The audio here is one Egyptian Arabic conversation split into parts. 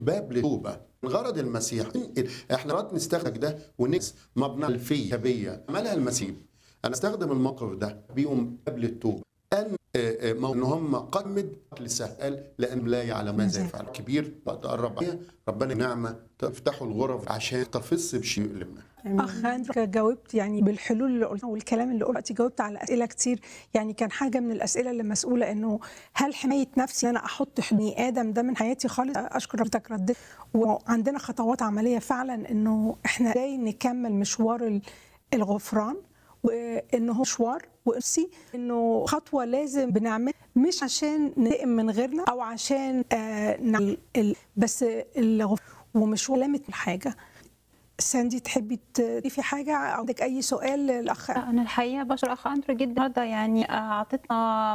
باب للتوبه غرض المسيح احنا مرات نستخرج ده ونكس مبنى الفيه بيه عملها المسيح انا استخدم الموقف ده بيهم قبل التوبه ان آه، آه، ان هم قمد لسهل لان لا يعلم ماذا يفعل كبير وقت قرب عليه ربنا نعمه تفتحوا الغرف عشان تفص بشيء يؤلمنا اخ اندرو جاوبت يعني بالحلول اللي قلتها والكلام اللي قلت جاوبت على اسئله كتير يعني كان حاجه من الاسئله اللي مسؤوله انه هل حمايه نفسي ان انا احط بني ادم ده من حياتي خالص اشكر حضرتك رديت وعندنا خطوات عمليه فعلا انه احنا ازاي نكمل مشوار ال- الغفران وانه هو مشوار وانسي انه خطوه لازم بنعمل مش عشان ننتقم من غيرنا او عشان آه نعمل ال- بس الغفران ومش علامه الحاجه ساندي تحبي تضيفي حاجه او عندك اي سؤال للاخ انا الحقيقه بشكر اخ اندرو جدا النهارده يعني آه، اعطتنا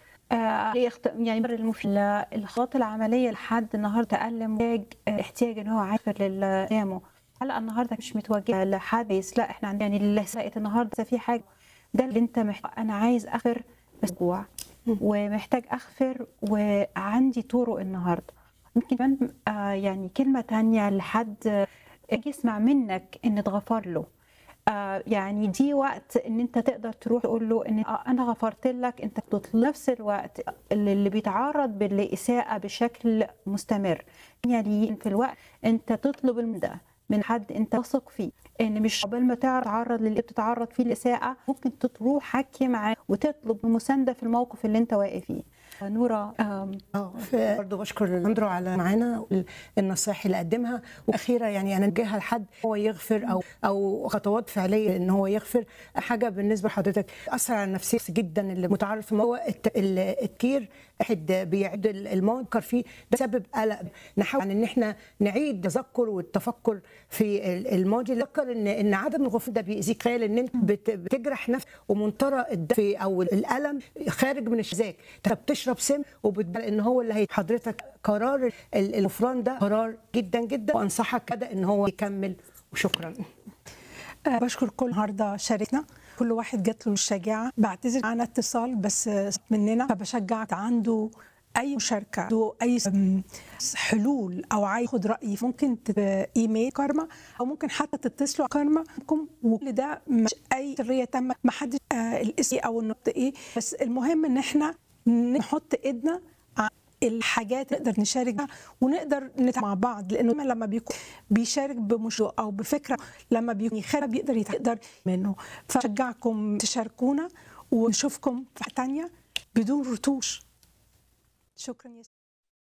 آه، يخت- يعني بر المفيد الخطوات العمليه لحد النهارده تألم محتاج آه، احتياج ان هو عافر للقيامه هلا النهارده مش متوجهه لحد بس لا احنا عندنا يعني اللي لقيت النهارده إذا في حاجه ده اللي انت محتاج انا عايز اغفر بس جوع ومحتاج اغفر وعندي طرق النهارده يمكن كمان آه، يعني كلمه تانية لحد آه، يجي يسمع منك ان اتغفر له آه، يعني دي وقت ان انت تقدر تروح تقول له ان آه، انا غفرت لك انت في نفس الوقت اللي اللي بيتعرض بالاساءه بشكل مستمر يعني في الوقت انت تطلب المدى من حد انت واثق فيه ان مش قبل ما تتعرض للي بتتعرض فيه الاساءه ممكن تروح حكي معاه وتطلب المسانده في الموقف اللي انت واقف فيه نورا آم، اه برضه بشكر اندرو على معانا النصائح اللي قدمها واخيرا يعني انا جاها لحد هو يغفر او او خطوات فعليه ان هو يغفر حاجه بالنسبه لحضرتك اثر على نفسيه جدا اللي متعرض هو الت- ال- التفكير واحد بيعد المنكر فيه ده سبب قلق نحاول ان احنا نعيد تذكر والتفكر في ال- الماضي نذكر ان ان عدم الغفران ده بيأذيك تخيل ان انت بت- بتجرح نفسك ومنطرى الدفء او الالم خارج من الشذاك انت بتشرب سم وبتبقى ان هو اللي هي حضرتك قرار ال- الغفران ده قرار جدا جدا وانصحك كده ان هو يكمل وشكرا آه، بشكر كل النهارده شاركنا كل واحد جات له الشجاعه بعتذر عن اتصال بس آه، مننا فبشجعك عنده اي مشاركه عنده اي أم، حلول او عايز ياخد رايي ممكن تبقى ايميل كارما او ممكن حتى تتصلوا على كارما وكل ده مش اي سريه تامه ما حدش آه الاسم إيه او النقطه ايه بس المهم ان احنا نحط ايدنا على الحاجات نقدر نشارك بها ونقدر نتعامل مع بعض لانه دايماً لما بيكون بيشارك بمشروع او بفكره لما بيكون يخرب بيقدر يقدر منه فشجعكم تشاركونا ونشوفكم في حلقة تانية بدون رتوش شكرا يا